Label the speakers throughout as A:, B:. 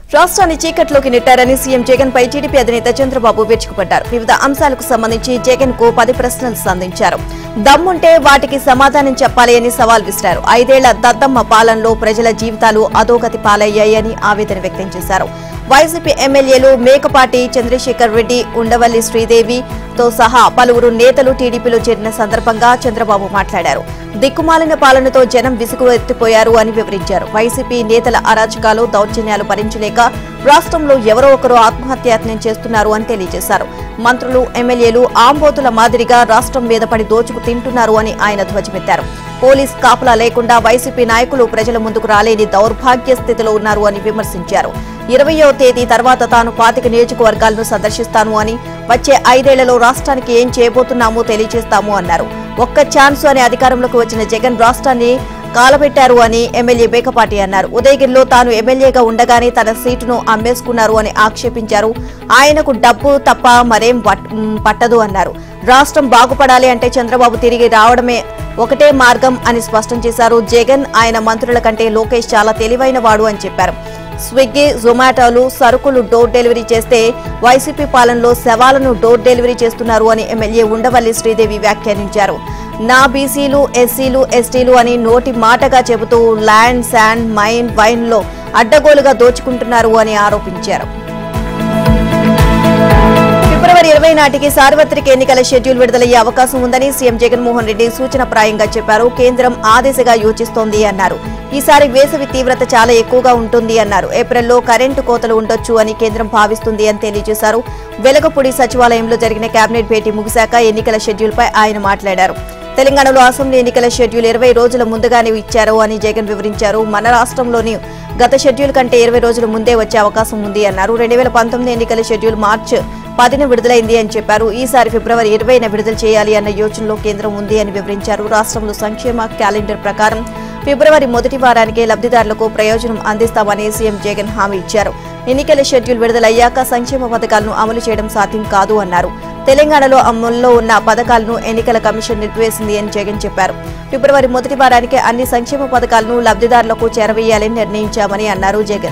A: రాష్ట్రాన్ని చీకట్లోకి నెట్టారని సీఎం జగన్ పై టీడీపీ అధినేత చంద్రబాబు విరుచుకుపడ్డారు వివిధ అంశాలకు సంబంధించి జగన్ కు పది ప్రశ్నలు సంధించారు దమ్ముంటే వాటికి సమాధానం చెప్పాలి అని సవాల్ విసిరారు ఐదేళ్ల దద్దమ్మ పాలనలో ప్రజల జీవితాలు అధోగతి పాలయ్యాయని ఆవేదన వ్యక్తం చేశారు వైసీపీ ఎమ్మెల్యేలు మేకపాటి చంద్రశేఖర్ రెడ్డి ఉండవల్లి శ్రీదేవితో సహా పలువురు నేతలు టీడీపీలో చేరిన సందర్భంగా చంద్రబాబు మాట్లాడారు దిక్కుమాలిన పాలనతో జనం విసుగు ఎత్తిపోయారు అని వివరించారు వైసీపీ నేతల అరాచకాలు దౌర్జన్యాలు భరించలేక రాష్ట్రంలో ఎవరో ఒకరు ఆత్మహత్యాయత్నం చేస్తున్నారు అని తెలియజేశారు మంత్రులు ఎమ్మెల్యేలు ఆంబోతుల మాదిరిగా రాష్ట్రం మీద పడి దోచుకు తింటున్నారు అని ఆయన ధ్వజమెత్తారు పోలీస్ కాపలా లేకుండా వైసీపీ నాయకులు ప్రజల ముందుకు రాలేని దౌర్భాగ్య స్థితిలో ఉన్నారు అని విమర్శించారు ఇరవయో తేదీ తర్వాత తాను పాతిక నియోజకవర్గాలను సందర్శిస్తాను అని వచ్చే ఐదేళ్లలో రాష్ట్రానికి ఏం చేయబోతున్నామో తెలియజేస్తాము అన్నారు ఒక్క ఛాన్స్ అనే అధికారంలోకి వచ్చిన జగన్ రాష్ట్రాన్ని కాలబెట్టారు అని ఎమ్మెల్యే బేకపాటి అన్నారు ఉదయగిరిలో తాను ఎమ్మెల్యేగా ఉండగానే తన సీటును అమ్మేసుకున్నారు అని ఆక్షేపించారు ఆయనకు డబ్బు తప్ప మరేం పట్- మ్, పట్టదు అన్నారు రాష్ట్రం బాగుపడాలి అంటే చంద్రబాబు తిరిగి రావడమే ఒకటే మార్గం అని స్పష్టం చేశారు జగన్ ఆయన మంత్రుల కంటే లోకేష్ చాలా తెలివైన వాడు అని చెప్పారు స్విగ్గీ జొమాటోలు సరుకులు డోర్ డెలివరీ చేస్తే వైసీపీ పాలనలో శవాలను డోర్ డెలివరీ చేస్తున్నారు అని ఎమ్మెల్యే ఉండవల్లి శ్రీదేవి వ్యాఖ్యానించారు నా బీసీలు ఎస్సీలు ఎస్టీలు అని నోటి మాటగా చెబుతూ ల్యాండ్ శాండ్ మైన్ వైన్లో అడ్డగోలుగా దోచుకుంటున్నారు అని ఆరోపించారు ఫిబ్రవరి ఇరవై నాటికి సార్వత్రిక ఎన్నికల షెడ్యూల్ విడుదలయ్యే అవకాశం ఉందని సీఎం జగన్మోహన్ రెడ్డి సూచనప్రాయంగా చెప్పారు కేంద్రం ఆ దిశగా యోచిస్తోంది అన్నారు ఈసారి వేసవి తీవ్రత చాలా ఎక్కువగా ఉంటుంది అన్నారు ఏప్రిల్లో కరెంటు కోతలు ఉండొచ్చు అని కేంద్రం భావిస్తుంది అని తెలియజేశారు వెలగపూడి సచివాలయంలో జరిగిన కేబినెట్ భేటీ ముగిశాక ఎన్నికల షెడ్యూల్పై ఆయన మాట్లాడారు తెలంగాణలో అసెంబ్లీ ఎన్నికల షెడ్యూల్ ఇరవై రోజుల ముందుగానే ఇచ్చారు అని జగన్ వివరించారు మన రాష్ట్రంలోని గత షెడ్యూల్ కంటే ఇరవై రోజుల ముందే వచ్చే అవకాశం ఉంది అన్నారు రెండు వేల పంతొమ్మిది ఎన్నికల షెడ్యూల్ మార్చి పదిన విడుదలైంది అని చెప్పారు ఈసారి ఫిబ్రవరి ఇరవైన విడుదల చేయాలి అన్న యోచనలో కేంద్రం ఉంది అని వివరించారు రాష్ట్రంలో సంక్షేమ క్యాలెండర్ ప్రకారం ఫిబ్రవరి మొదటి వారానికే లబ్ధిదారులకు ప్రయోజనం అందిస్తామని సీఎం జగన్ హామీ ఇచ్చారు ఎన్నికల షెడ్యూల్ విడుదలయ్యాక సంక్షేమ పథకాలను అమలు చేయడం సాధ్యం కాదు అన్నారు తెలంగాణలో అమల్లో ఉన్న పథకాలను ఎన్నికల కమిషన్ నిలిపివేసింది అని జగన్ చెప్పారు ఫిబ్రవరి మొదటి వారానికి అన్ని సంక్షేమ పథకాలను లబ్ధిదారులకు చేరవేయాలని నిర్ణయించామని అన్నారు జగన్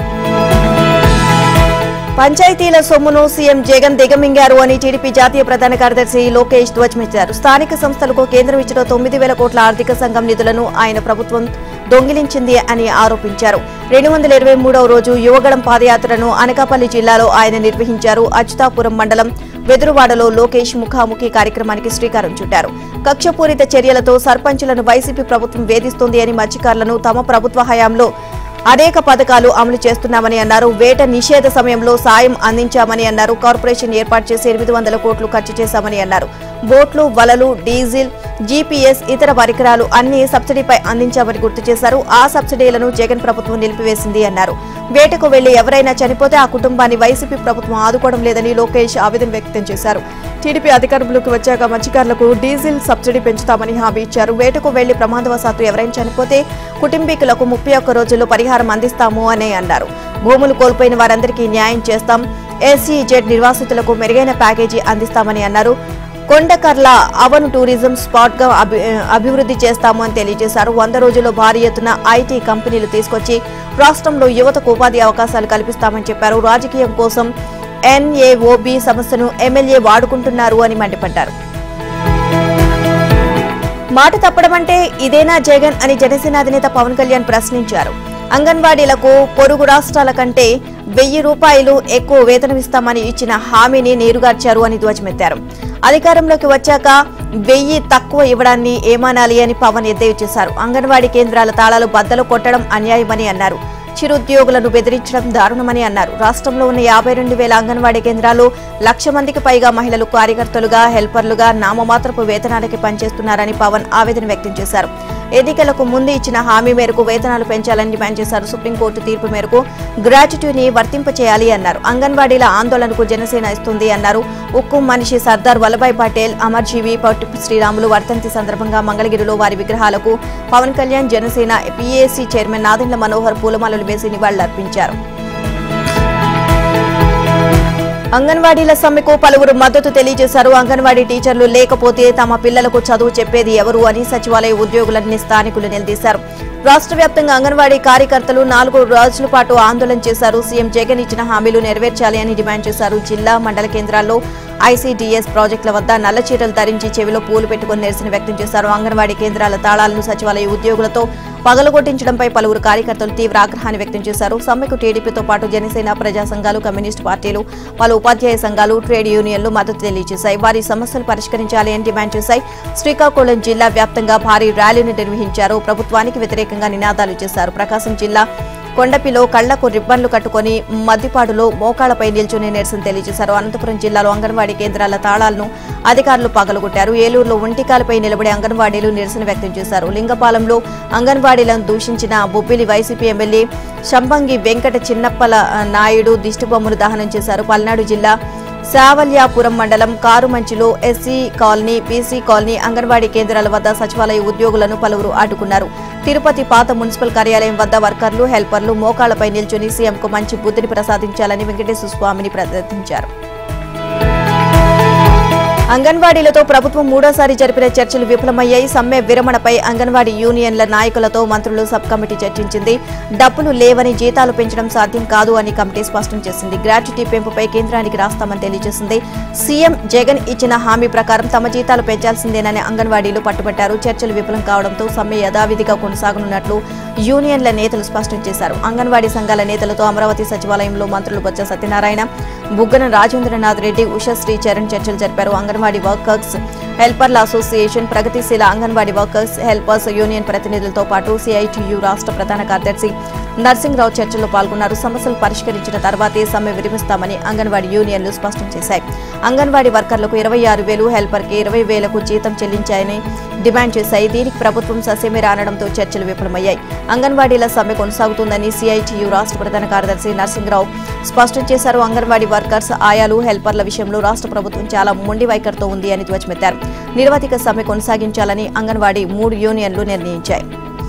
A: పంచాయతీల సొమ్మును సీఎం జగన్ దిగమింగారు అని టీడీపీ జాతీయ ప్రధాన కార్యదర్శి లోకేష్ ధ్వజమెత్తారు స్థానిక సంస్థలకు కేంద్రం ఇచ్చిన తొమ్మిది వేల కోట్ల ఆర్థిక సంఘం నిధులను ఆయన ప్రభుత్వం దొంగిలించింది అని ఆరోపించారు రెండు వందల ఇరవై మూడవ రోజు యువగడం పాదయాత్రను అనకాపల్లి జిల్లాలో ఆయన నిర్వహించారు అచ్యుతాపురం మండలం వెదురువాడలో లోకేష్ ముఖాముఖి కార్యక్రమానికి శ్రీకారం చుట్టారు కక్షపూరిత చర్యలతో సర్పంచులను వైసీపీ ప్రభుత్వం వేధిస్తోంది అని మత్స్యకారులను తమ ప్రభుత్వ హయాంలో అనేక పథకాలు అమలు చేస్తున్నామని అన్నారు వేట నిషేధ సమయంలో సాయం అందించామని అన్నారు కార్పొరేషన్ ఏర్పాటు చేసి ఎనిమిది వందల కోట్లు ఖర్చు చేశామని అన్నారు బోట్లు వలలు డీజిల్ జీపీఎస్ ఇతర పరికరాలు అన్ని సబ్సిడీపై అందించామని గుర్తు చేశారు ఆ సబ్సిడీలను జగన్ ప్రభుత్వం నిలిపివేసింది అన్నారు వేటకు వెళ్లి ఎవరైనా చనిపోతే ఆ కుటుంబాన్ని వైసీపీ ప్రభుత్వం ఆదుకోవడం లేదని లోకేష్ ఆవేదన వ్యక్తం చేశారు టీడీపీ అధికారంలోకి వచ్చాక మత్స్యకారులకు డీజిల్ సబ్సిడీ పెంచుతామని హామీ ఇచ్చారు వేటకు వెళ్లి ప్రమాదవశాత్తు ఎవరైనా చనిపోతే కుటుంబీకులకు ముప్పై ఒక్క రోజుల్లో పరిహారం అందిస్తాము అని అన్నారు భూములు కోల్పోయిన వారందరికీ న్యాయం చేస్తాం ఎస్సీజెడ్ నిర్వాసితులకు మెరుగైన ప్యాకేజీ అందిస్తామని అన్నారు కొండకర్ల అవను టూరిజం స్పాట్ గా అభి- అభివృద్ధి చేస్తాము అని తెలియజేశారు వంద రోజుల్లో భారీ ఎత్తున ఐటీ కంపెనీలు తీసుకొచ్చి రాష్ట్రంలో యువతకు ఉపాధి అవకాశాలు కల్పిస్తామని చెప్పారు రాజకీయం కోసం ఎన్ఏఓబి సంస్థను ఎమ్మెల్యే వాడుకుంటున్నారు అని మండిపడ్డారు మాట తప్పడం అంటే ఇదేనా జగన్ అని జనసేన అధినేత పవన్ కళ్యాణ్ ప్రశ్నించారు అంగన్వాడీలకు పొరుగు రాష్ట్రాల కంటే వెయ్యి రూపాయలు ఎక్కువ వేతనం ఇస్తామని ఇచ్చిన హామీని నీరుగార్చారు అని ధ్వజమెత్తారు అధికారంలోకి వచ్చాక వెయ్యి తక్కువ ఇవ్వడాన్ని ఏమనాలి అని పవన్ ఎద్దేవి చేశారు అంగన్వాడీ కేంద్రాల తాళాలు బద్దలు కొట్టడం అన్యాయమని అన్నారు చిరుద్యోగులను బెదిరించడం దారుణమని అన్నారు రాష్ట్రంలో ఉన్న యాభై రెండు వేల అంగన్వాడీ కేంద్రాలు లక్ష మందికి పైగా మహిళలు కార్యకర్తలుగా హెల్పర్లుగా నామమాత్రపు వేతనాలకి పనిచేస్తున్నారని పవన్ ఆవేదన వ్యక్తం చేశారు ఎన్నికలకు ముందు ఇచ్చిన హామీ మేరకు వేతనాలు పెంచాలని డిమాండ్ చేశారు సుప్రీంకోర్టు తీర్పు మేరకు గ్రాట్యుటీని వర్తింపచేయాలి అన్నారు అంగన్వాడీల ఆందోళనకు జనసేన ఇస్తుంది అన్నారు ఉక్కు మనిషి సర్దార్ వల్లభాయ్ పటేల్ అమర్జీవి పట్టు శ్రీరాములు వర్ధంతి సందర్భంగా మంగళగిరిలో వారి విగ్రహాలకు పవన్ కళ్యాణ్ జనసేన పీఏసీ చైర్మన్ నాదెండ్ల మనోహర్ పూలమాలలు వేసి నివాళులర్పించారు అంగన్వాడీల సమ్మెకు పలువురు మద్దతు తెలియజేశారు అంగన్వాడీ టీచర్లు లేకపోతే తమ పిల్లలకు చదువు చెప్పేది ఎవరు అని సచివాలయ ఉద్యోగులన్నీ స్థానికులు నిలదీశారు రాష్ట్ర వ్యాప్తంగా అంగన్వాడీ కార్యకర్తలు నాలుగు రోజుల పాటు ఆందోళన చేశారు సీఎం జగన్ ఇచ్చిన హామీలు నెరవేర్చాలి అని డిమాండ్ చేశారు జిల్లా మండల కేంద్రాల్లో ఐసీడీఎస్ ప్రాజెక్టుల వద్ద నల్ల చీరలు ధరించి చెవిలో పూలు పెట్టుకుని నిరసన వ్యక్తం చేశారు అంగన్వాడీ కేంద్రాల తాళాలను సచివాలయ ఉద్యోగులతో పగలగొట్టించడంపై పలువురు కార్యకర్తలు తీవ్ర ఆగ్రహాన్ని వ్యక్తం చేశారు సమ్మెకు టీడీపీతో పాటు జనసేన ప్రజా సంఘాలు కమ్యూనిస్టు పార్టీలు పలు ఉపాధ్యాయ సంఘాలు ట్రేడ్ యూనియన్లు మద్దతు తెలియజేశాయి వారి సమస్యలు పరిష్కరించాలి అని డిమాండ్ చేశాయి శ్రీకాకుళం జిల్లా వ్యాప్తంగా భారీ ర్యాలీని నిర్వహించారు ప్రభుత్వానికి వ్యతిరేకంగా నినాదాలు చేశారు ప్రకాశం జిల్లా కొండపిలో కళ్లకు రిబ్బన్లు కట్టుకుని మద్దిపాడులో మోకాళ్లపై నిల్చుని నిరసన తెలియజేశారు అనంతపురం జిల్లాలో అంగన్వాడీ కేంద్రాల తాళాలను అధికారులు పగలగొట్టారు ఏలూరులో ఒంటికాలపై నిలబడి అంగన్వాడీలు నిరసన వ్యక్తం చేశారు లింగపాలెంలో అంగన్వాడీలను దూషించిన బొబ్బిలి వైసీపీ ఎమ్మెల్యే శంబంగి వెంకట చిన్నప్పల ఆ, నాయుడు దిష్టిబొమ్మను దహనం చేశారు పల్నాడు జిల్లా శావల్యాపురం మండలం కారుమంచిలో SC colony BC colony anganwadi కేంద్రాల వద్ద సచివాలయ ఉద్యోగులను పలువురు అడ్డుకున్నారు తిరుపతి పాత మున్సిపల్ కార్యాలయం వద్ద వర్కర్లు హెల్పర్లు మోకాళ్లపై నిల్చుని సీఎంకు మంచి బుద్ధిని ప్రసాదించాలని వెంకటేశ్వర స్వామిని ప్రార్థించారు అంగన్వాడీలతో ప్రభుత్వం మూడోసారి జరిపిన చర్చలు విఫలమయ్యాయి సమ్మె విరమణపై అంగన్వాడీ యూనియన్ల నాయకులతో మంత్రులు సబ్ కమిటీ చర్చించింది డబ్బులు లేవని జీతాలు పెంచడం సాధ్యం కాదు అని కమిటీ స్పష్టం చేసింది గ్రాట్యుటీ పెంపుపై కేంద్రానికి రాస్తామని తెలియజేసింది సీఎం జగన్ ఇచ్చిన హామీ ప్రకారం తమ జీతాలు పెంచాల్సిందేనని అంగన్వాడీలు పట్టుబట్టారు చర్చలు విఫలం కావడంతో సమ్మె యథావిధిగా కొనసాగనున్నట్లు యూనియన్ల నేతలు స్పష్టం చేశారు అంగన్వాడీ సంఘాల నేతలతో అమరావతి సచివాలయంలో మంత్రులు బొత్స సత్యనారాయణ బుగ్గన రాజేంద్రనాథ్ రెడ్డి ఉషశ్రీ చరణ్ చర్చలు జరిపారు అంగన్వాడీ వర్కర్స్ హెల్పర్ల అసోసియేషన్ ప్రగతిశీల అంగన్వాడీ వర్కర్స్ హెల్పర్స్ యూనియన్ ప్రతినిధులతో పాటు సిఐటియు రాష్ట్ర ప్రధాన కార్యదర్శి నర్సింగ్రావు చర్చల్లో పాల్గొన్నారు సమస్యలు పరిష్కరించిన తర్వాతే సమ్మె విరమిస్తామని అంగన్వాడీ యూనియన్లు స్పష్టం చేశాయి అంగన్వాడీ వర్కర్లకు ఇరవై ఆరు వేలు హెల్పర్కి ఇరవై వేలకు జీతం చెల్లించాయని డిమాండ్ చేశాయి దీనికి ప్రభుత్వం ససేమి రానడంతో చర్చలు విఫలమయ్యాయి అంగన్వాడీల సమ్మె కొనసాగుతుందని సిఐటియు రాష్ట్ర ప్రధాన కార్యదర్శి నర్సింగ్రావు స్పష్టం చేశారు అంగన్వాడీ వర్కర్స్ ఆయాలు హెల్పర్ల విషయంలో రాష్ట్ర ప్రభుత్వం చాలా మొండి వైఖరితో ఉంది అని ధ్వజమెత్తారు నిరవధిక సమ్మె కొనసాగించాలని అంగన్వాడీ మూడు యూనియన్లు నిర్ణయించాయి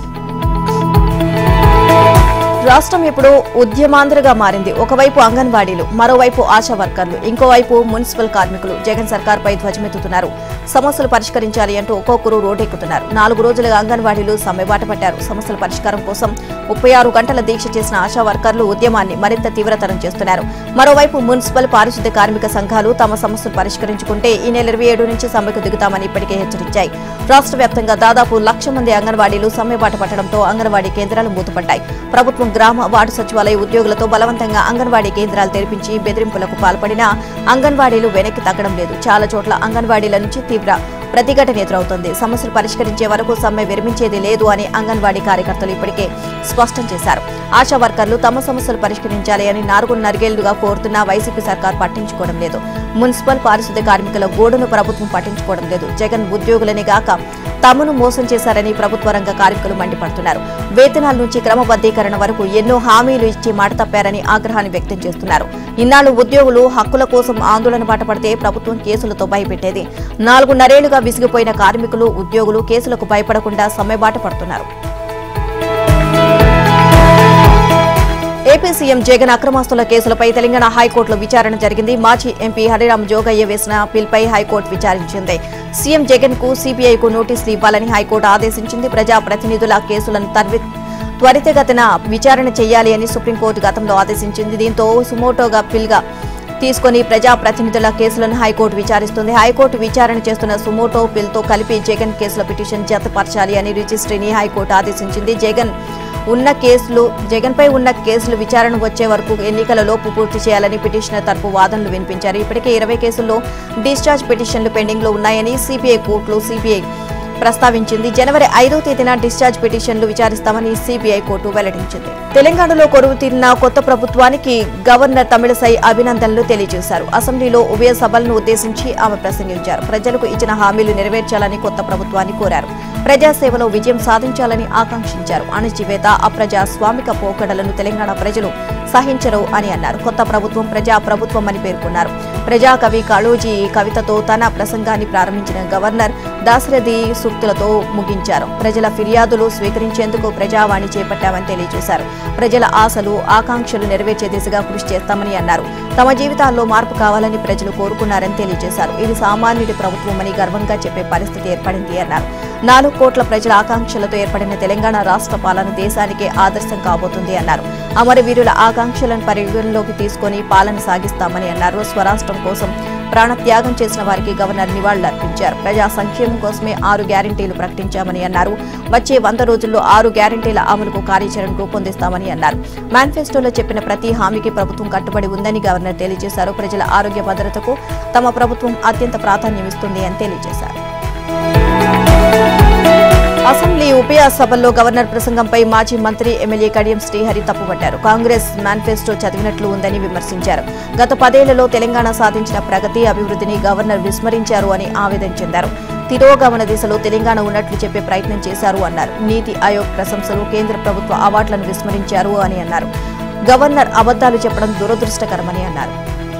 A: రాష్ట్రం ఇప్పుడు ఉద్యమాంధ్రగా మారింది ఒకవైపు అంగన్వాడీలు మరోవైపు ఆశా వర్కర్లు ఇంకోవైపు మున్సిపల్ కార్మికులు జగన్ సర్కార్పై ధ్వజమెత్తుతున్నారు సమస్యలు పరిష్కరించాలి అంటూ ఒక్కొక్కరు రోడ్డెక్కుతున్నారు నాలుగు రోజులుగా అంగన్వాడీలు సమ్మెబాట పట్టారు సమస్యల పరిష్కారం కోసం ముప్పై ఆరు గంటల దీక్ష చేసిన ఆశా వర్కర్లు ఉద్యమాన్ని మరింత తీవ్రతరం చేస్తున్నారు మరోవైపు మున్సిపల్ పారిశుద్ధ్య కార్మిక సంఘాలు తమ సమస్యలు పరిష్కరించుకుంటే ఈ నెల ఇరవై ఏడు నుంచి సమ్మెకు దిగుతామని ఇప్పటికే హెచ్చరించాయి రాష్ట్ర వ్యాప్తంగా దాదాపు లక్ష మంది అంగన్వాడీలు సమ్మెబాట పట్టడంతో అంగన్వాడీ కేంద్రాలు మూతపడ్డాయి ప్రభుత్వం గ్రామ వార్డు సచివాలయ ఉద్యోగులతో బలవంతంగా అంగన్వాడీ కేంద్రాలు తెరిపించి బెదిరింపులకు పాల్పడినా అంగన్వాడీలు వెనక్కి తగ్గడం లేదు చాలా చోట్ల అంగన్వాడీల నుంచి తీవ్ర ప్రతిఘటన ఎదురవుతోంది సమస్యలు పరిష్కరించే వరకు సమ్మె విరమించేది లేదు అని అంగన్వాడీ కార్యకర్తలు ఇప్పటికే స్పష్టం చేశారు ఆశా వర్కర్లు తమ సమస్యలు పరిష్కరించాలి అని నాలుగున్నరగేళ్లుగా కోరుతున్న వైసీపీ సర్కార్ పట్టించుకోవడం లేదు మున్సిపల్ పారిశుద్ధ్య కార్మికుల గోడును ప్రభుత్వం పట్టించుకోవడం లేదు జగన్ ఉద్యోగులనే గాక తమను మోసం చేశారని ప్రభుత్వ రంగ కార్మికులు మండిపడుతున్నారు వేతనాల నుంచి క్రమబద్దీకరణ వరకు ఎన్నో హామీలు ఇచ్చి మాట తప్పారని ఆగ్రహాన్ని వ్యక్తం చేస్తున్నారు ఇన్నాళ్లు ఉద్యోగులు హక్కుల కోసం ఆందోళన బాట పడితే ప్రభుత్వం కేసులతో భయపెట్టేది నాలుగున్నరేళ్లుగా విసిగిపోయిన కార్మికులు ఉద్యోగులు కేసులకు భయపడకుండా సమ్మెబాట పడుతున్నారు ఏపీ సీఎం జగన్ అక్రమాస్తుల కేసులపై తెలంగాణ హైకోర్టులో విచారణ జరిగింది మాజీ ఎంపీ హరిరామ్ జోగయ్య వేసిన పిల్పై హైకోర్టు విచారించింది సీఎం జగన్ కు సిబిఐకు నోటీసులు ఇవ్వాలని హైకోర్టు ఆదేశించింది ప్రజాప్రతినిధుల కేసులను తర్వి త్వరితగతిన విచారణ చేయాలి అని సుప్రీంకోర్టు గతంలో ఆదేశించింది దీంతో సుమోటోగా పిల్గా తీసుకొని ప్రజాప్రతినిధుల కేసులను హైకోర్టు విచారిస్తుంది హైకోర్టు విచారణ చేస్తున్న సుమోటో పిల్తో కలిపి జగన్ కేసుల పిటిషన్ జతపరచాలి అని రిజిస్ట్రీని హైకోర్టు ఆదేశించింది జగన్ ఉన్న కేసులు జగన్పై ఉన్న కేసులు విచారణ వచ్చే వరకు ఎన్నికల లోపు పూర్తి చేయాలని పిటిషనర్ తరపు వాదనలు వినిపించారు ఇప్పటికే ఇరవై కేసుల్లో డిశ్చార్జ్ పిటిషన్లు పెండింగ్ లో ఉన్నాయని సిబిఐ కోర్టులో సిబిఐ ప్రస్తావించింది జనవరి ఐదో తేదీన డిశ్చార్జ్ పిటిషన్లు విచారిస్తామని సిబిఐ కోర్టు వెల్లడించింది తెలంగాణలో కొలువు తీరిన కొత్త ప్రభుత్వానికి గవర్నర్ తమిళసై అభినందనలు తెలియజేశారు అసెంబ్లీలో ఉభయ సభలను ఉద్దేశించి ఆమె ప్రసంగించారు ప్రజలకు ఇచ్చిన హామీలు నెరవేర్చాలని కొత్త ప్రభుత్వాన్ని కోరారు ప్రజాసేవలో విజయం సాధించాలని ఆకాంక్షించారు అణచివేత అప్రజాస్వామిక పోకడలను తెలంగాణ ప్రజలు సహించరు అని అన్నారు కొత్త ప్రభుత్వం ప్రజా ప్రభుత్వం అని పేర్కొన్నారు ప్రజాకవి కాళోజీ కవితతో తన ప్రసంగాన్ని ప్రారంభించిన గవర్నర్ దాశరథి సూక్తులతో ముగించారు ప్రజల ఫిర్యాదులు స్వీకరించేందుకు ప్రజావాణి చేపట్టామని తెలియజేశారు ప్రజల ఆశలు ఆకాంక్షలు నెరవేర్చే దిశగా కృషి చేస్తామని అన్నారు తమ జీవితాల్లో మార్పు కావాలని ప్రజలు కోరుకున్నారని తెలియజేశారు ఇది సామాన్యుడి ప్రభుత్వమని గర్వంగా చెప్పే పరిస్థితి ఏర్పడింది అన్నారు నాలుగు కోట్ల ప్రజల ఆకాంక్షలతో ఏర్పడిన తెలంగాణ రాష్ట్ర పాలన దేశానికే ఆదర్శం కాబోతుంది అన్నారు అమరవీరుల ఆకాంక్షలను పరిగణలోకి తీసుకొని పాలన సాగిస్తామని అన్నారు స్వరాష్ట్రం కోసం ప్రాణత్యాగం చేసిన వారికి గవర్నర్ నివాళులర్పించారు ప్రజా సంక్షేమం కోసమే ఆరు గ్యారంటీలు ప్రకటించామని అన్నారు వచ్చే వంద రోజుల్లో ఆరు గ్యారంటీల అమలుకు కార్యాచరణ రూపొందిస్తామని అన్నారు మేనిఫెస్టోలో చెప్పిన ప్రతి హామీకి ప్రభుత్వం కట్టుబడి ఉందని గవర్నర్ తెలియజేశారు ప్రజల ఆరోగ్య భద్రతకు తమ ప్రభుత్వం అత్యంత ప్రాధాన్యమిస్తుంది అని తెలియజేశారు అసెంబ్లీ ఉభయ సభల్లో గవర్నర్ ప్రసంగంపై మాజీ మంత్రి ఎమ్మెల్యే కడియం శ్రీహరి తప్పుపట్టారు కాంగ్రెస్ మేనిఫెస్టో చదివినట్లు ఉందని విమర్శించారు గత పదేళ్లలో తెలంగాణ సాధించిన ప్రగతి అభివృద్ధిని గవర్నర్ విస్మరించారు అని ఆవేదన చెందారు తిరోగమన దిశలో తెలంగాణ ఉన్నట్లు చెప్పే ప్రయత్నం చేశారు అన్నారు నీతి ఆయోగ్ ప్రశంసలు కేంద్ర ప్రభుత్వ అవార్డులను విస్మరించారు అని అన్నారు గవర్నర్ అబద్దాలు చెప్పడం దురదృష్టకరమని అన్నారు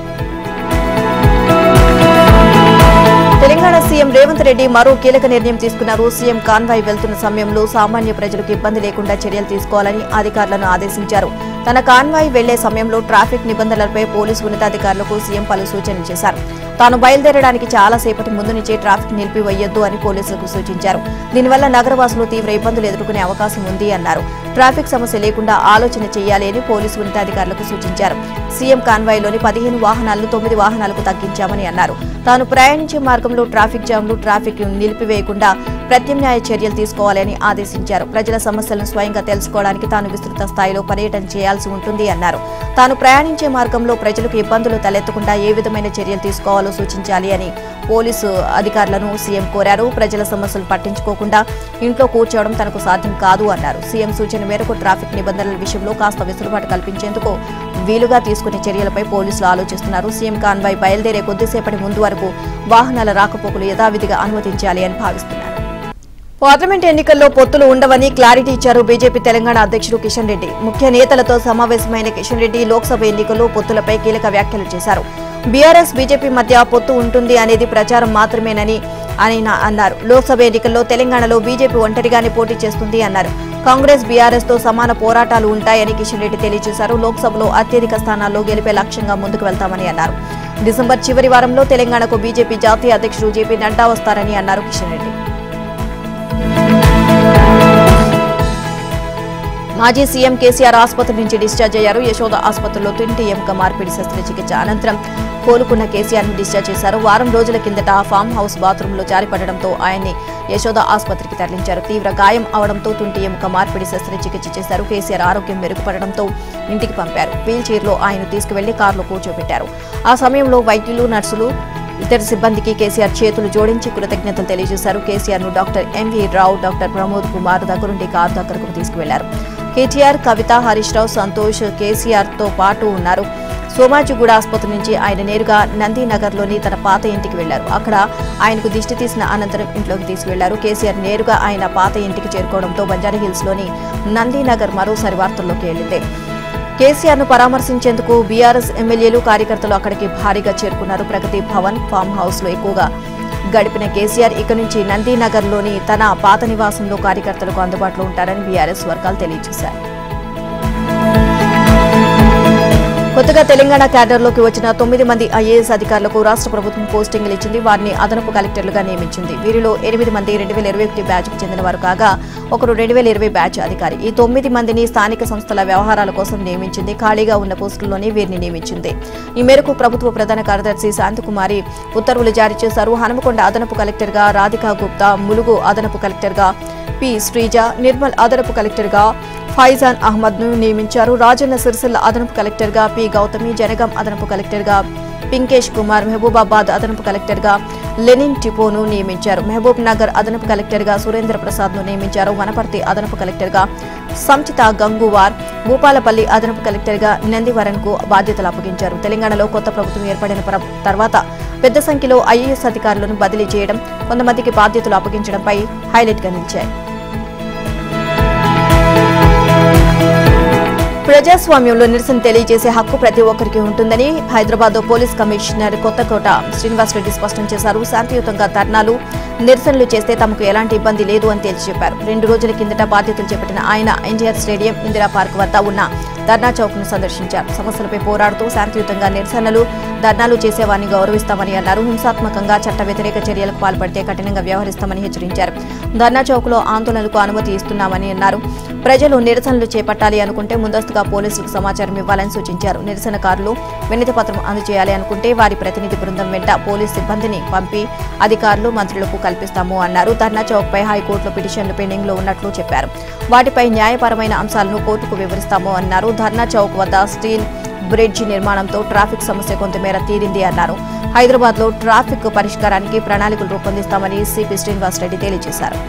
A: తెలంగాణ సీఎం రేవంత్ రెడ్డి మరో కీలక నిర్ణయం తీసుకున్నారు సీఎం కాన్వాయ్ వెళ్తున్న సమయంలో సామాన్య ప్రజలకు ఇబ్బంది లేకుండా చర్యలు తీసుకోవాలని అధికారులను ఆదేశించారు తన కాన్వాయ్ వెళ్లే సమయంలో ట్రాఫిక్ నిబంధనలపై పోలీసు ఉన్నతాధికారులకు సీఎం పలు సూచనలు చేశారు తాను బయలుదేరడానికి చాలా సేపటి ముందు నుంచే ట్రాఫిక్ నిలిపివేయొద్దు అని పోలీసులకు సూచించారు దీనివల్ల నగరవాసులు తీవ్ర ఇబ్బందులు ఎదుర్కొనే అవకాశం ఉంది అన్నారు ట్రాఫిక్ సమస్య లేకుండా ఆలోచన చేయాలి అని పోలీసు ఉన్నతాధికారులకు సూచించారు సీఎం కాన్వాయ్లోని పదిహేను వాహనాలను తొమ్మిది వాహనాలకు తగ్గించామని అన్నారు తాను ప్రయాణించే మార్గంలో ట్రాఫిక్ జామ్లు ట్రాఫిక్ నిలిపివేయకుండా ప్రత్యామ్నాయ చర్యలు తీసుకోవాలని ఆదేశించారు ప్రజల సమస్యలను స్వయంగా తెలుసుకోవడానికి తాను విస్తృత స్థాయిలో పర్యటన చేయాల్సి ఉంటుంది అన్నారు తాను ప్రయాణించే మార్గంలో ప్రజలకు ఇబ్బందులు తలెత్తకుండా ఏ విధమైన చర్యలు తీసుకోవాలో సూచించాలి అని పోలీసు అధికారులను సీఎం కోరారు ప్రజల సమస్యలు పట్టించుకోకుండా ఇంట్లో కూర్చోవడం తనకు సాధ్యం కాదు అన్నారు సీఎం సూచన మేరకు ట్రాఫిక్ నిబంధనల విషయంలో కాస్త వెసులుబాటు కల్పించేందుకు వీలుగా తీసుకునే చర్యలపై పోలీసులు ఆలోచిస్తున్నారు సీఎం కాన్వాయ్ బయలుదేరే కొద్దిసేపటి ముందు వరకు వాహనాల రాకపోకలు యథావిధిగా అనుమతించాలి అని భావిస్తున్నారు పార్లమెంట్ ఎన్నికల్లో పొత్తులు ఉండవని క్లారిటీ ఇచ్చారు బీజేపీ తెలంగాణ అధ్యక్షుడు కిషన్ రెడ్డి ముఖ్య నేతలతో సమావేశమైన కిషన్ రెడ్డి లోక్సభ ఎన్నికల్లో పొత్తులపై కీలక వ్యాఖ్యలు చేశారు బీఆర్ఎస్ బీజేపీ మధ్య పొత్తు ఉంటుంది అనేది ప్రచారం మాత్రమేనని ఆయన అన్నారు లోక్సభ ఎన్నికల్లో తెలంగాణలో బీజేపీ ఒంటరిగానే పోటీ చేస్తుంది అన్నారు కాంగ్రెస్ బీఆర్ఎస్ తో సమాన పోరాటాలు ఉంటాయని కిషన్ రెడ్డి తెలియజేశారు లోక్సభలో అత్యధిక స్థానాల్లో గెలిపే లక్ష్యంగా ముందుకు వెళ్తామని అన్నారు డిసెంబర్ చివరి వారంలో తెలంగాణకు బీజేపీ జాతీయ అధ్యక్షుడు జేపీ నడ్డా వస్తారని అన్నారు కిషన్ రెడ్డి మాజీ సీఎం కేసీఆర్ ఆసుపత్రి నుంచి డిశ్చార్జ్ అయ్యారు యశోద ఆసుపత్రిలో తుంటి ఎముక మార్పిడి శస్త్రచికిత్స అనంతరం కోలుకున్న కేసీఆర్ ను డిశ్చార్జ్ చేశారు వారం రోజుల కిందట ఫామ్ హౌస్ బాత్రూమ్ లో జారిపడడంతో ఆయన్ని యశోద ఆసుపత్రికి తరలించారు తీవ్ర గాయం అవడంతో తుంటి ఎముక మార్పిడి శస్త్రచికిత్స చేశారు కేసీఆర్ ఆరోగ్యం మెరుగుపడడంతో ఇంటికి పంపారు వీల్ చైర్ లో ఆయన తీసుకువెళ్లి కారులో కూర్చోబెట్టారు ఆ సమయంలో వైద్యులు నర్సులు ఇతర సిబ్బందికి కేసీఆర్ చేతులు జోడించి కృతజ్ఞతలు తెలియజేశారు కేసీఆర్ ను doctor M V Rao doctor Pramod Kumar దగ్గరుండి కారు దగ్గరకు తీసుకువెళ్లారు కేటీఆర్ కవిత హరీష్ రావు సంతోష్ కేసీఆర్ తో పాటు ఉన్నారు సోమాజిగూడ ఆసుపత్రి నుంచి ఆయన నేరుగా నందీనగర్లోని తన పాత ఇంటికి వెళ్లారు అక్కడ ఆయనకు దిష్టి తీసిన అనంతరం ఇంట్లోకి తీసుకువెళ్లారు కేసీఆర్ నేరుగా ఆయన పాత ఇంటికి చేరుకోవడంతో బంజారాహిల్స్ లోని నందీనగర్ మరోసారి వార్తల్లోకి వెళ్లింది కేసీఆర్ ను పరామర్శించేందుకు బీఆర్ఎస్ ఎమ్మెల్యేలు కార్యకర్తలు అక్కడికి భారీగా చేరుకున్నారు ప్రగతి భవన్ ఫామ్ హౌస్ లో ఎక్కువగా గడిపిన కేసీఆర్ ఇక నుంచి నందీనగర్లోని తన పాత నివాసంలో కార్యకర్తలకు అందుబాటులో ఉంటారని బీఆర్ఎస్ వర్గాలు తెలియజేశారు కొత్తగా తెలంగాణ క్యాడర్లోకి వచ్చిన తొమ్మిది మంది ఐఏఎస్ అధికారులకు రాష్ట్ర ప్రభుత్వం పోస్టింగ్లు ఇచ్చింది వారిని అదనపు కలెక్టర్లుగా నియమించింది వీరిలో ఎనిమిది మంది రెండు వేల ఇరవై ఒకటి బ్యాచ్కు చెందిన వారు కాగా ఒకరు రెండు వేల ఇరవై బ్యాచ్ అధికారి ఈ తొమ్మిది మందిని స్థానిక సంస్థల వ్యవహారాల కోసం నియమించింది ఖాళీగా ఉన్న పోస్టుల్లోనే వీరిని నియమించింది ఈ మేరకు ప్రభుత్వ ప్రధాన కార్యదర్శి శాంతికుమారి ఉత్తర్వులు జారీ చేశారు హనుమకొండ అదనపు కలెక్టర్గా రాధికా గుప్తా ములుగు అదనపు కలెక్టర్గా పి శ్రీజ నిర్మల్ అదనపు కలెక్టర్గా ఫైజాన్ అహ్మద్ ను నియమించారు రాజన్న సిరిసిల్ల అదనపు కలెక్టర్గా పి గౌతమి జనగాం అదనపు కలెక్టర్గా పింకేష్ కుమార్ మహబూబాబాద్ అదనపు కలెక్టర్గా లెనిన్ టిపోను నియమించారు మహబూబ్ నగర్ అదనపు కలెక్టర్గా సురేంద్ర ప్రసాద్ ను నియమించారు వనపర్తి అదనపు కలెక్టర్గా సంచిత గంగువార్ భూపాలపల్లి అదనపు కలెక్టర్గా నందివరన్ కు బాధ్యతలు అప్పగించారు తెలంగాణలో కొత్త ప్రభుత్వం ఏర్పడిన పర- తర్వాత పెద్ద సంఖ్యలో ఐఏఎస్ అధికారులను బదిలీ చేయడం కొంతమందికి బాధ్యతలు అప్పగించడంపై హైలైట్ గా నిలిచాయి ప్రజాస్వామ్యంలో నిరసన తెలియజేసే హక్కు ప్రతి ఒక్కరికి ఉంటుందని హైదరాబాద్ పోలీస్ కమిషనర్ కొత్తకోట శ్రీనివాసరెడ్డి స్పష్టం చేశారు శాంతియుతంగా ధర్నాలు నిరసనలు చేస్తే తమకు ఎలాంటి ఇబ్బంది లేదు అని తేల్చి చెప్పారు రెండు రోజుల కిందట బాధ్యతలు చేపట్టిన ఆయన ఎన్టీఆర్ స్టేడియం ఇందిరా పార్క్ వద్ద ఉన్న ధర్నా చౌక్ ను సందర్శించారు సమస్యలపై పోరాడుతూ శాంతియుతంగా నిరసనలు ధర్నాలు చేసేవారిని గౌరవిస్తామని అన్నారు హింసాత్మకంగా చట్ట వ్యతిరేక చర్యలకు పాల్పడితే కఠినంగా వ్యవహరిస్తామని హెచ్చరించారు ధర్నా చౌక్ లో ఆందోళనలకు అనుమతి ఇస్తున్నామని అన్నారు ప్రజలు నిరసనలు చేపట్టాలి అనుకుంటే ముందస్తుగా పోలీసులకు సమాచారం ఇవ్వాలని సూచించారు నిరసనకారులు వినతి పత్రం అందజేయాలి అనుకుంటే వారి ప్రతినిధి బృందం వెంట పోలీస్ సిబ్బందిని పంపి అధికారులు మంత్రులకు కల్పిస్తాము అన్నారు ధర్నా చౌక్ పై హైకోర్టులో పిటిషన్లు పెండింగ్ లో ఉన్నట్లు చెప్పారు వాటిపై న్యాయపరమైన అంశాలను కోర్టుకు వివరిస్తాము అన్నారు ధర్నా చౌక్ వద్ద స్టీల్ బ్రిడ్జి నిర్మాణంతో ట్రాఫిక్ సమస్య కొంతమేర తీరింది అన్నారు హైదరాబాద్ లో ట్రాఫిక్ పరిష్కారానికి ప్రణాళికలు రూపొందిస్తామని సిపి శ్రీనివాసరెడ్డి తెలియజేశారు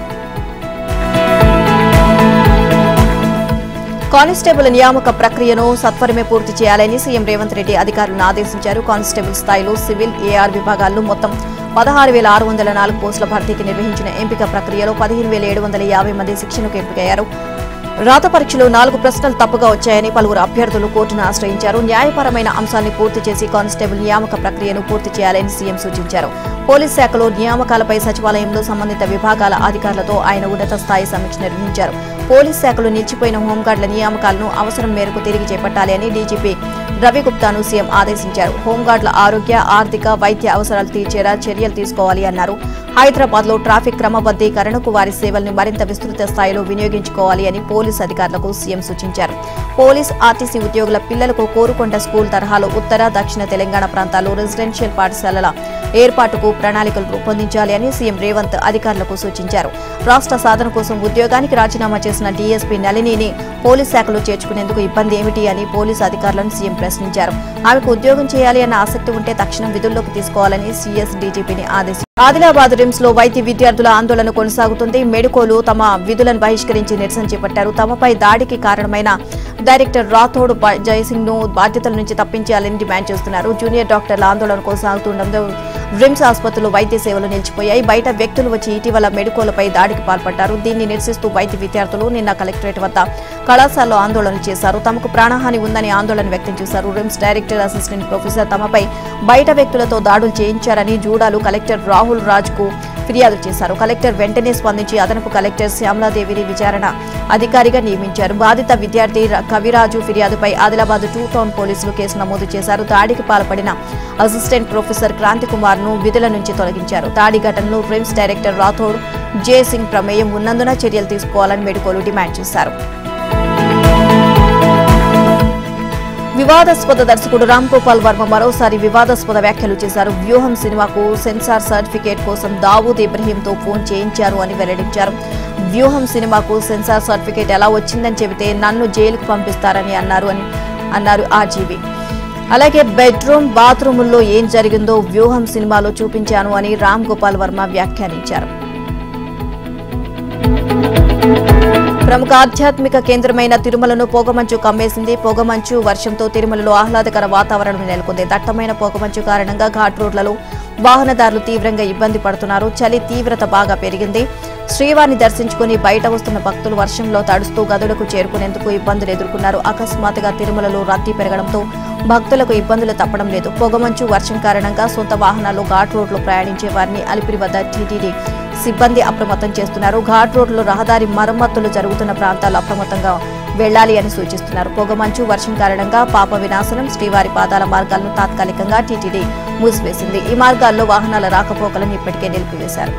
A: కానిస్టేబుల్ నియామక ప్రక్రియను సత్వరమే పూర్తి చేయాలని సీఎం రేవంత్ రెడ్డి అధికారులను ఆదేశించారు కానిస్టేబుల్ స్థాయిలో సివిల్ ఏఆర్ విభాగాల్లో మొత్తం పదహారు వేల ఆరు వందల నాలుగు పోస్టుల భర్తీకి నిర్వహించిన ఎంపిక ప్రక్రియలో పదిహేను వేల ఏడు వందల యాభై మంది శిక్షణకు ఎంపికయ్యారు రాత పరీక్షలో నాలుగు ప్రశ్నలు తప్పుగా వచ్చాయని పలువురు అభ్యర్థులు కోర్టును ఆశ్రయించారు న్యాయపరమైన అంశాన్ని పూర్తి చేసి కానిస్టేబుల్ నియామక ప్రక్రియను పూర్తి చేయాలని సీఎం సూచించారు పోలీస్ శాఖలో నియామకాలపై సచివాలయంలో సంబంధిత విభాగాల అధికారులతో ఆయన ఉన్నత స్థాయి సమీక్ష నిర్వహించారు పోలీస్ శాఖలో నిలిచిపోయిన హోంగార్డుల నియామకాలను అవసరం మేరకు తిరిగి చేపట్టాలి అని డీజీపీ రవిగుప్తాను సీఎం ఆదేశించారు హోంగార్డుల ఆరోగ్య ఆర్థిక వైద్య అవసరాలు తీర్చేలా చర్యలు తీసుకోవాలి అన్నారు హైదరాబాద్ లో ట్రాఫిక్ క్రమబద్దీకరణకు వారి సేవల్ని మరింత విస్తృత స్థాయిలో వినియోగించుకోవాలి అని పోలీస్ అధికారులకు సీఎం సూచించారు పోలీస్ ఆర్టీసీ ఉద్యోగుల పిల్లలకు కోరుకొండ స్కూల్ తరహాలో ఉత్తర దక్షిణ తెలంగాణ ప్రాంతాల్లో రెసిడెన్షియల్ పాఠశాలల ఏర్పాటుకు ప్రణాళికలు రూపొందించాలి అని సీఎం రేవంత్ అధికారులకు సూచించారు రాష్ట్ర సాధన కోసం ఉద్యోగానికి రాజీనామా చేసిన డీఎస్పీ నళినిని పోలీస్ శాఖలో చేర్చుకునేందుకు ఇబ్బంది ఏమిటి అని పోలీసు అధికారులను సీఎం ప్రశ్నించారు ఆమెకు ఉద్యోగం చేయాలి అన్న ఆసక్తి ఉంటే తక్షణం విధుల్లోకి తీసుకోవాలని సీఎస్ డీజీపీని ఆదేశించారు ఆదిలాబాద్ రిమ్స్ లో వైద్య విద్యార్థుల ఆందోళన కొనసాగుతుంది మెడికోలు తమ విధులను బహిష్కరించి నిరసన చేపట్టారు తమపై దాడికి కారణమైన డైరెక్టర్ రాథోడ్ బ- జయసింగ్ ను బాధ్యతల నుంచి తప్పించాలని డిమాండ్ చేస్తున్నారు జూనియర్ డాక్టర్ల ఆందోళన కొనసాగుతుండటంతో రిమ్స్ ఆసుపత్రిలో వైద్య సేవలు నిలిచిపోయాయి బయట వ్యక్తులు వచ్చి ఇటీవల మెడికోలపై దాడికి పాల్పడ్డారు దీన్ని నిరసిస్తూ వైద్య విద్యార్థులు నిన్న కలెక్టరేట్ వద్ద కళాశాలలో ఆందోళన చేశారు తమకు ప్రాణహాని ఉందని ఆందోళన వ్యక్తం చేశారు రిమ్స్ డైరెక్టర్ అసిస్టెంట్ ప్రొఫెసర్ తమపై బయట వ్యక్తులతో దాడులు చేయించారని జూడాలు కలెక్టర్ రాహుల్ రాజ్ కు ఫిర్యాదు చేశారు కలెక్టర్ వెంటనే స్పందించి అదనపు కలెక్టర్ శ్యామలాదేవిని విచారణ అధికారిగా నియమించారు బాధిత విద్యార్థి ర- కవిరాజు ఫిర్యాదుపై ఆదిలాబాద్ టూ టౌన్ పోలీసులు కేసు నమోదు చేశారు దాడికి పాల్పడిన అసిస్టెంట్ ప్రొఫెసర్ క్రాంతి కుమార్ ను విధుల నుంచి తొలగించారు దాడి ఘటనలో RIMS director Rathod J Singh ప్రమేయం ఉన్నందున చర్యలు తీసుకోవాలని మెడికోలు డిమాండ్ చేశారు వివాదాస్పద దర్శకుడు రామ్ గోపాల్ వర్మ మరోసారి వివాదాస్పద వ్యాఖ్యలు చేశారు వ్యూహం సినిమాకు సెన్సార్ సర్టిఫికేట్ కోసం దావూద్ ఇబ్రహీంతో ఫోన్ చేయించారు అని వెల్లడించారు వ్యూహం సినిమాకు సెన్సార్ సర్టిఫికేట్ ఎలా వచ్చిందని చెబితే నన్ను జైలుకు పంపిస్తారని అన్నారు అని అన్నారు ఆర్జీవి అలాగే బెడ్రూమ్ బాత్రూముల్లో ఏం జరిగిందో వ్యూహం సినిమాలో చూపించాను అని రామ్ గోపాల్ వర్మ వ్యాఖ్యానించారు ప్రముఖ ఆధ్యాత్మిక కేంద్రమైన తిరుమలను పొగమంచు కమ్మేసింది పొగమంచు వర్షంతో తిరుమలలో ఆహ్లాదకర వాతావరణం నెలకొంది దట్టమైన పొగమంచు కారణంగా ఘాట్ రోడ్లలో వాహనదారులు తీవ్రంగా ఇబ్బంది పడుతున్నారు చలి తీవ్రత బాగా పెరిగింది శ్రీవారిని దర్శించుకుని బయట వస్తున్న భక్తులు వర్షంలో తడుస్తూ గదులకు చేరుకునేందుకు ఇబ్బందులు ఎదుర్కొన్నారు అకస్మాత్తుగా తిరుమలలో రద్దీ పెరగడంతో భక్తులకు ఇబ్బందులు తప్పడం లేదు పొగమంచు వర్షం కారణంగా సొంత వాహనాల్లో ఘాట్ రోడ్లో ప్రయాణించే వారిని అలిపిరి వద్ద టీటీడీ సిబ్బంది అప్రమత్తం చేస్తున్నారు ఘాట్ రోడ్లో రహదారి మరమ్మతులు జరుగుతున్న ప్రాంతాలు అప్రమత్తంగా వెళ్లాలి అని సూచిస్తున్నారు పొగమంచు వర్షం కారణంగా పాప వినాశనం శ్రీవారి పాదాల మార్గాలను తాత్కాలికంగా టీటీడీ మూసివేసింది ఈ మార్గాల్లో వాహనాల రాకపోకలను ఇప్పటికే నిలిపివేశారు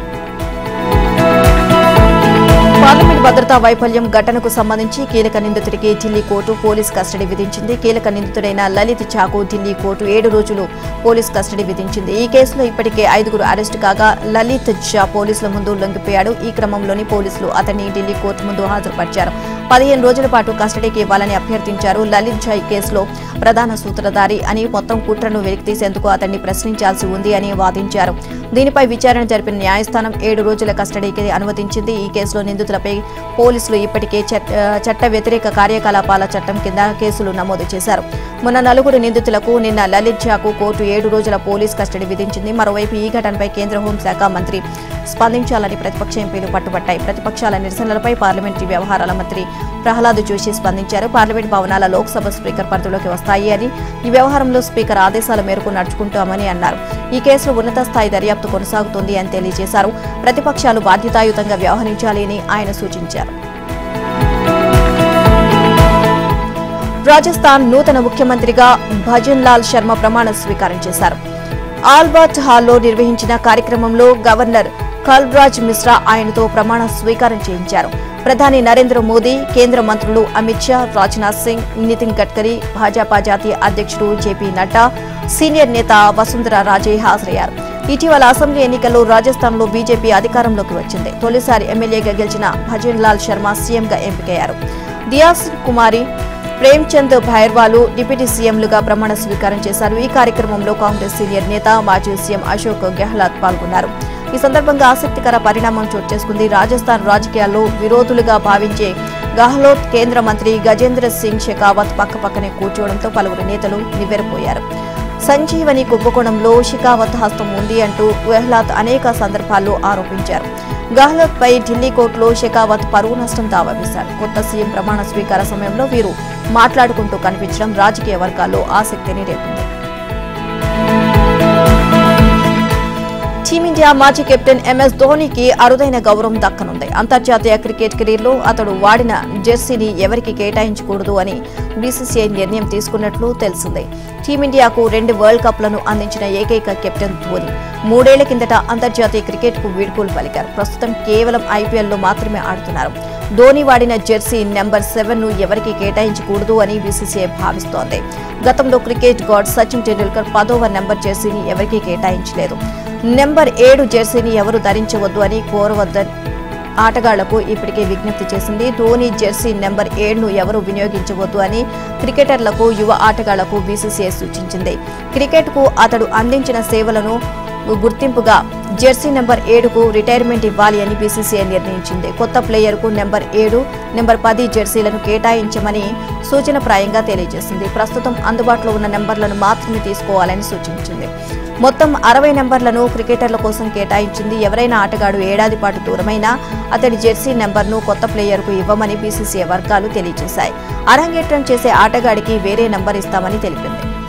A: పార్లమెంట్ భద్రతా వైఫల్యం ఘటనకు సంబంధించి కీలక నిందితుడికి ఢిల్లీ కోర్టు పోలీస్ కస్టడీ విధించింది కీలక నిందితుడైన లలిత్ చాకు ఢిల్లీ కోర్టు ఏడు రోజులు పోలీస్ కస్టడీ విధించింది ఈ కేసులో ఇప్పటికే ఐదుగురు అరెస్టు కాగా లలిత్ ఝా పోలీసుల ముందు లొంగిపోయాడు ఈ క్రమంలోని పోలీసులు అతన్ని ఢిల్లీ కోర్టు ముందు హాజరుపరిచారు పదిహేను రోజుల పాటు కస్టడీకి ఇవ్వాలని అభ్యర్థించారు లలిత్ ఝా ఈ కేసులో ప్రధాన సూత్రధారి అని మొత్తం కుట్రను వెలికితీసేందుకు అతన్ని ప్రశ్నించాల్సి ఉంది అని వాదించారు దీనిపై విచారణ జరిపిన న్యాయస్థానం ఏడు రోజుల కస్టడీకి అనుమతించింది ఈ కేసులో నిందితులపై పోలీసులు ఇప్పటికే చట్- ఆ, చట్ట వ్యతిరేక కార్యకలాపాల చట్టం కింద కేసులు నమోదు చేశారు మొన్న నలుగురు నిందితులకు నిన్న లలిత్ ఝాకు కోర్టు ఏడు రోజుల పోలీస్ కస్టడీ విధించింది మరోవైపు ఈ ఘటనపై కేంద్ర హోంశాఖ మంత్రి స్పందించాలని ప్రతిపక్ష ఎంపీలు పట్టుబట్టాయి ప్రతిపక్షాల నిరసనలపై పార్లమెంటరీ వ్యవహారాల మంత్రి ప్రహ్లాద్ జోషి స్పందించారు పార్లమెంట్ భవనాల లోక్సభ స్పీకర్ పరిధిలోకి వస్తాయి అని ఈ వ్యవహారంలో స్పీకర్ ఆదేశాల మేరకు నడుచుకుంటామని అన్నారు ఈ కేసులో ఉన్నత స్థాయి దర్యాప్తు కొనసాగుతోంది అని తెలియజేశారు ప్రతిపక్షాలు బాధ్యతాయుతంగా వ్యవహరించాలి అని ఆయన సూచించారు రాజస్థాన్ నూతన ముఖ్యమంత్రిగా భజన్ లాల్ శర్మ ప్రమాణ స్వీకారం చేశారు ఆల్బర్ట్ హాల్లో నిర్వహించిన కార్యక్రమంలో గవర్నర్ కల్రాజ్ మిశ్రా ఆయనతో ప్రమాణ స్వీకారం చేయించారు ప్రధాని నరేంద్ర మోదీ కేంద్ర మంత్రులు అమిత్ షా రాజ్నాథ్ సింగ్ నితిన్ గడ్కరీ భాజపా జాతీయ అధ్యక్షుడు జేపీ నడ్డా సీనియర్ నేత వసుంధర రాజే హాజరయ్యారు ఇటీవల అసెంబ్లీ ఎన్నికల్లో రాజస్థాన్లో బీజేపీ అధికారంలోకి వచ్చింది తొలిసారి ఎమ్మెల్యేగా గెలిచిన భజన్ లాల్ శర్మ సీఎంగా ఎంపికయ్యారు దియాస్ కుమారి ప్రేమ్చంద్ భైర్వాలు డిప్యూటీ సీఎంలుగా ప్రమాణ స్వీకారం చేశారు ఈ కార్యక్రమంలో కాంగ్రెస్ సీనియర్ నేత మాజీ సీఎం అశోక్ గెహ్లాట్ పాల్గొన్నారు ఈ సందర్భంగా ఆసక్తికర పరిణామం చోటు చేసుకుంది రాజస్థాన్ రాజకీయాల్లో విరోధులుగా భావించే గహ్లోత్ కేంద్ర మంత్రి గజేంద్ర సింగ్ షెకావత్ పక్కపక్కనే కూర్చోవడంతో పలువురు నేతలు నివ్వెరపోయారు సంజీవని కుంభకోణంలో షికావత్ హస్తం ఉంది అంటూ గెహ్లాత్ అనేక సందర్భాల్లో ఆరోపించారు గహ్లోత్ పై ఢిల్లీ కోర్టులో షెకావత్ పరువు నష్టం దావా వేశారు కొత్త సీఎం ప్రమాణ స్వీకార సమయంలో వీరు మాట్లాడుకుంటూ కనిపించడం రాజకీయ వర్గాల్లో ఆసక్తిని రేపింది టీమిండియా మాజీ కెప్టెన్ ఎంఎస్ ధోనీకి అరుదైన గౌరవం దక్కనుంది అంతర్జాతీయ క్రికెట్ కెరీర్లో అతడు వాడిన జెర్సీని ఎవరికి కేటాయించకూడదు అని బీసీసీఐ నిర్ణయం తీసుకున్నట్లు తెలిసిందే టీమిండియాకు రెండు వరల్డ్ కప్లను అందించిన ఏకైక కెప్టెన్ ధోని మూడేళ్ల కిందట అంతర్జాతీయ క్రికెట్కు వీడ్కోలు పలికారు ప్రస్తుతం కేవలం ఐపీఎల్లో మాత్రమే ఆడుతున్నారు ధోని వాడిన జెర్సీ నెంబర్ సెవెన్ ను ఎవరికి కేటాయించకూడదు అని బీసీసీఐ భావిస్తోంది గతంలో క్రికెట్ గాడ్ సచిన్ టెండూల్కర్ పదవ నెంబర్ జెర్సీని ఎవరికీ కేటాయించలేదు నెంబర్ ఏడు జెర్సీని ఎవరు ధరించవద్దు అని కోరవద్దని ఆటగాళ్లకు ఇప్పటికే విజ్ఞప్తి చేసింది ధోని జెర్సీ నెంబర్ ఏడును ఎవరు వినియోగించవద్దు అని క్రికెటర్లకు యువ ఆటగాళ్లకు బీసీసీఐ సూచించింది క్రికెట్కు అతడు అందించిన సేవలను గుర్తింపుగా జెర్సీ నెంబర్ ఏడుకు రిటైర్మెంట్ ఇవ్వాలి అని బీసీసీఐ నిర్ణయించింది కొత్త ప్లేయర్కు నెంబర్ ఏడు నెంబర్ పది జెర్సీలను కేటాయించమని సూచనప్రాయంగా తెలియజేసింది ప్రస్తుతం అందుబాటులో ఉన్న నెంబర్లను మాత్రమే తీసుకోవాలని సూచించింది మొత్తం అరవై నెంబర్లను క్రికెటర్ల కోసం కేటాయించింది ఎవరైనా ఆటగాడు ఏడాది పాటు దూరమైనా అతడి జెర్సీ నెంబర్ను కొత్త ప్లేయర్కు ఇవ్వమని బీసీసీఐ వర్గాలు తెలియజేశాయి అరంగేట్రం చేసే ఆటగాడికి వేరే నెంబర్ ఇస్తామని తెలిపింది